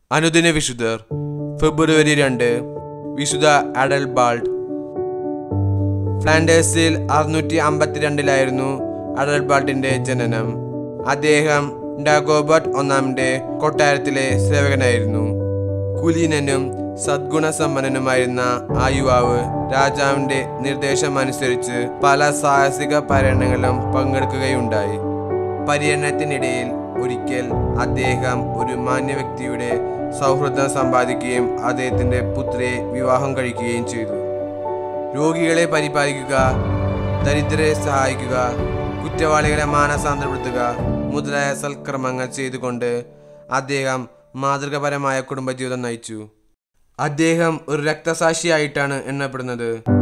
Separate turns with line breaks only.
അനുദിന വിശുദ്ധർ ഫെബ്രുവരി രണ്ട് വിശുദ്ധ അഡൽബാൾഡ് ഫ്ലാൻഡേഴ്സിൽ അറുന്നൂറ്റി അമ്പത്തിരണ്ടിലായിരുന്നു അഡൽബാൾട്ടിന്റെ ജനനം അദ്ദേഹം ഡാഗോബർട്ട് ഒന്നാമന്റെ കൊട്ടാരത്തിലെ സേവകനായിരുന്നു കുലീനനും സദ്ഗുണസമ്പന്നനുമായിരുന്ന ആ യുവാവ് രാജാവിന്റെ നിർദ്ദേശമനുസരിച്ച് പല സാഹസിക പര്യടനങ്ങളിലും പങ്കെടുക്കുകയുണ്ടായി പര്യടനത്തിനിടയിൽ ഒരിക്കൽ അദ്ദേഹം ഒരു മാന്യ വ്യക്തിയുടെ സൗഹൃദം സമ്പാദിക്കുകയും അദ്ദേഹത്തിന്റെ പുത്രിയെ വിവാഹം കഴിക്കുകയും ചെയ്തു രോഗികളെ പരിപാലിക്കുക ദരിദ്രരെ സഹായിക്കുക കുറ്റവാളികളെ മാനസാന്തരപ്പെടുത്തുക മുതലായ സൽക്കർമ്മങ്ങൾ ചെയ്തുകൊണ്ട് അദ്ദേഹം മാതൃകപരമായ കുടുംബജീവിതം നയിച്ചു അദ്ദേഹം ഒരു രക്തസാക്ഷിയായിട്ടാണ് എണ്ണപ്പെടുന്നത്